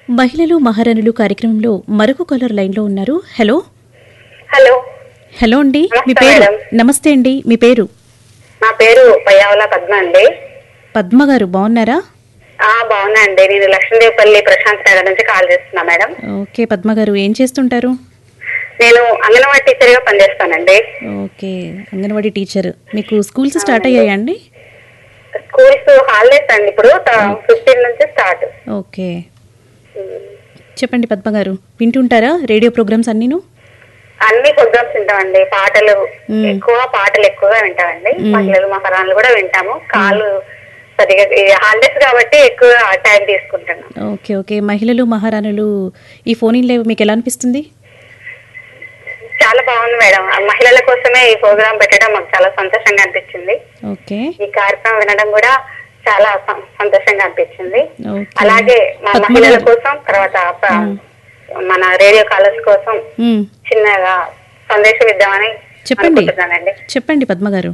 మహిళలు మహారాణులు కార్యక్రమంలో మరొక కాలర్ లైన్లో ఉన్నారు హలో హలో హలో అండి మీ నమస్తే పేరు మేడం. నమస్తే అండి మీ పేరు నా పేరు పయ్యావుల పద్మ అండి పద్మ గారు బాగున్నారా ఆ బాగున్నా అండి నేను లక్ష్మీదేవిపల్లి ప్రశాంత్ నగర్ నుంచి కాల్ చేస్తున్నా మేడం ఓకే పద్మ గారు ఏం చేస్తుంటారు నేను అంగన్వాడీ టీచర్ గా పనిచేస్తానండి ఓకే అంగన్వాడీ టీచర్ మీకు స్కూల్స్ స్టార్ట్ అయ్యాయా అండి స్కూల్స్ హాలిడేస్ అండి ఇప్పుడు ఫిఫ్టీన్ నుంచి స్టార్ట్ ఓకే చెప్పండి పద్మ గారు వింటుంటారా రేడియో ప్రోగ్రామ్స్ అన్నీను అన్ని ప్రోగ్రామ్స్ వింటామండి పాటలు మ్మ్. ఎక్కువ పాటలు ఎక్కువగా వింటామండి మహిళలు మహారాణులు కూడా వింటాము కాళ్ళు సరిగా హాలిడేస్ కాబట్టి ఎక్కువ టైం తీసుకుంటున్నాం ఓకే ఓకే మహిళలు మహారాణులు ఈ ఫోన్ ఇన్ లేవ్ మీకు ఎలా అనిపిస్తుంది చాలా బాగుంది మేడం ఆ మహిళల కోసమే ఈ ప్రోగ్రామ్ పెట్టడం మాకు చాలా సంతోషంగా అనిపించింది ఓకే ఈ కార్యక్రమం వినడం కూడా చాలా సం- సంతోషంగా అనిపించింది ఓకే అలాగే మా పద్మ మహిళల గారు. కోసం తర్వాత ప- మన రేడియో కాలర్స్ కోసం మ్మ్. చిన్నగా సందేశం ఇద్దామని చెప్పండి అనుకుంటున్నానండి చెప్పండి పద్మ గారు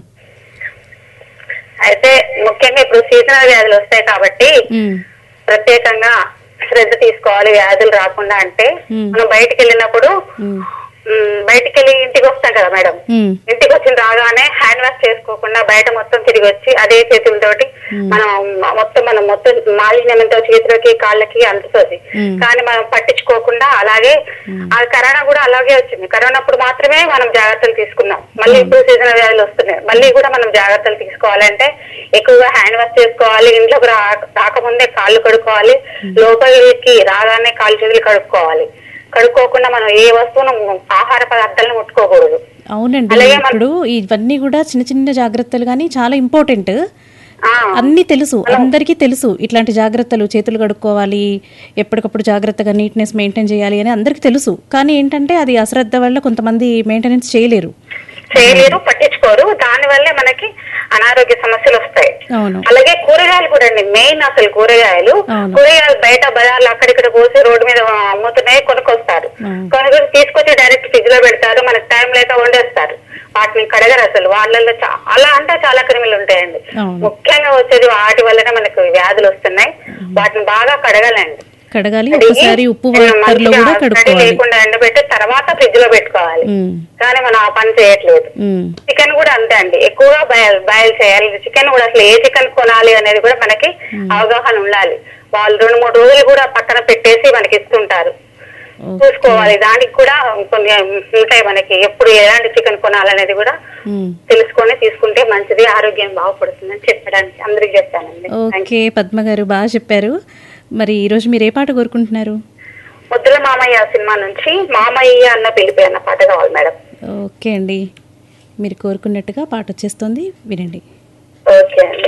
అయితే ముఖ్యంగా ఇప్పుడు సీజనల్ వ్యాధులు వస్తాయి కాబట్టి మ్మ్. ప్రత్యేకంగా శ్రద్ధ తీసుకోవాలి వ్యాధులు రాకుండా అంటే మ్మ్. మనం బయటికి వెళ్ళినప్పుడు మ్మ్. మ్, బయటికి వెళ్ళి ఇంటికి వస్తాం కదా మేడం మ్మ్. ఇంటికి వచ్చిన రాగానే హ్యాండ్ వాష్ చేసుకోకుండా బయట మొత్తం తిరిగి వచ్చి అదే చేతులతోటి మనం మొత్తం మనం మొత్తం మాలిన్యం ఎంతో చేతులకి కాళ్ళకి అంటుతుంది మ్మ్. కానీ మనం పట్టించుకోకుండా అలాగే ఆ కరోనా కూడా అలాగే వచ్చింది కరోనా అప్పుడు మాత్రమే మనం జాగ్రత్తలు తీసుకున్నాం మళ్ళీ ఇప్పుడు సీజనల్ వ్యాధులు వస్తున్నాయి మళ్ళీ కూడా మనం జాగ్రత్తలు తీసుకోవాలంటే ఎక్కువగా హ్యాండ్ వాష్ చేసుకోవాలి ఇంట్లోకి రా రాకముందే కాళ్ళు కడుక్కోవాలి లోపలికి రాగానే కాళ్ళు చేతులు కడుక్కోవాలి కడుక్కోకుండా మనం ఏ వస్తువును ఆహార పదార్థాలను ముట్టుకోకూడదు అవునండి అలాగే మన- ఇప్పుడు ఇవన్నీ కూడా చిన్న చిన్న జాగ్రత్తలు కానీ చాలా ఇంపార్టెంట్ ఆ అన్నీ తెలుసు అందరికీ తెలుసు ఇట్లాంటి జాగ్రత్తలు చేతులు కడుక్కోవాలి ఎప్పటికప్పుడు జాగ్రత్తగా నీట్నెస్ మెయింటైన్ చేయాలి అని అందరికీ తెలుసు కానీ ఏంటంటే అది అశ్రద్ధ వల్ల కొంతమంది మెయింటెనెన్స్ చేయలేరు చేయలేరు పట్టించుకోరు దాని వల్లే మనకి అనారోగ్య సమస్యలు వస్తాయి అవును అలాగే కూరగాయలు కూడా అండి మెయిన్ అసలు కూరగాయలు అవును. కూరగాయలు బయట బజార్లు అక్కడిక్కడ పోసి రోడ్డు మీద అమ్ముతున్నాయి కొనుక్కొస్తారు అవును. కొనుక్కొని తీసుకొచ్చి డైరెక్ట్ ఫ్రిడ్జ్ లో పెడతారు మనకి టైం లేక వండేస్తారు వాటిని కడగరు అసలు వాళ్ళల్లో చాలా అంటే చాలా క్రిములు ఉంటాయండి అవును. ముఖ్యంగా వచ్చేది వాటి వల్లనే మనకు వ్యాధులు వస్తున్నాయి వాటిని బాగా కడగాలండి కడగాలి కడిగి, ఒకసారి ఉప్పు మనం వాటర్లో మంచిగా కూడా తడి కడుక్కోవాలి లేకుండా ఎండబెట్టి తర్వాత ఫ్రిడ్జ్ లో పెట్టుకోవాలి ఉమ్, కానీ మనం ఆ పని చేయట్లేదు ఉమ్, చికెన్ కూడా అంతే అండి ఎక్కువగా బయల్ బయల్ చేయాలి చికెన్ కూడా అసలు ఏ చికెన్ కొనాలి అనేది కూడా మనకి అవగాహన ఉండాలి వాళ్ళు రెండు మూడు రోజులు కూడా పక్కన పెట్టేసి మనకి ఇస్తుంటారు ఓ- చూసుకోవాలి దానికి కూడా కొన్ని ఉంటాయి మనకి ఎప్పుడు ఎలాంటి చికెన్ కొనాలనేది కూడా ఉమ్. తెలుసుకొని తీసుకుంటే మంచిది ఆరోగ్యం బాగుపడుతుందని చెప్పడానికి అందరికి చెప్తానండి ఓకే పద్మ గారు బాగా చెప్పారు మరి ఈరోజు మీరు ఏ పాట కోరుకుంటున్నారు ముద్దుల మామయ్య సినిమా నుంచి మామయ్య అన్న పిలిపి అన్న పాట కావాలి మేడం ఓకే అండి మీరు కోరుకున్నట్టుగా పాట వచ్చేస్తుంది వినండి ఓకే అండి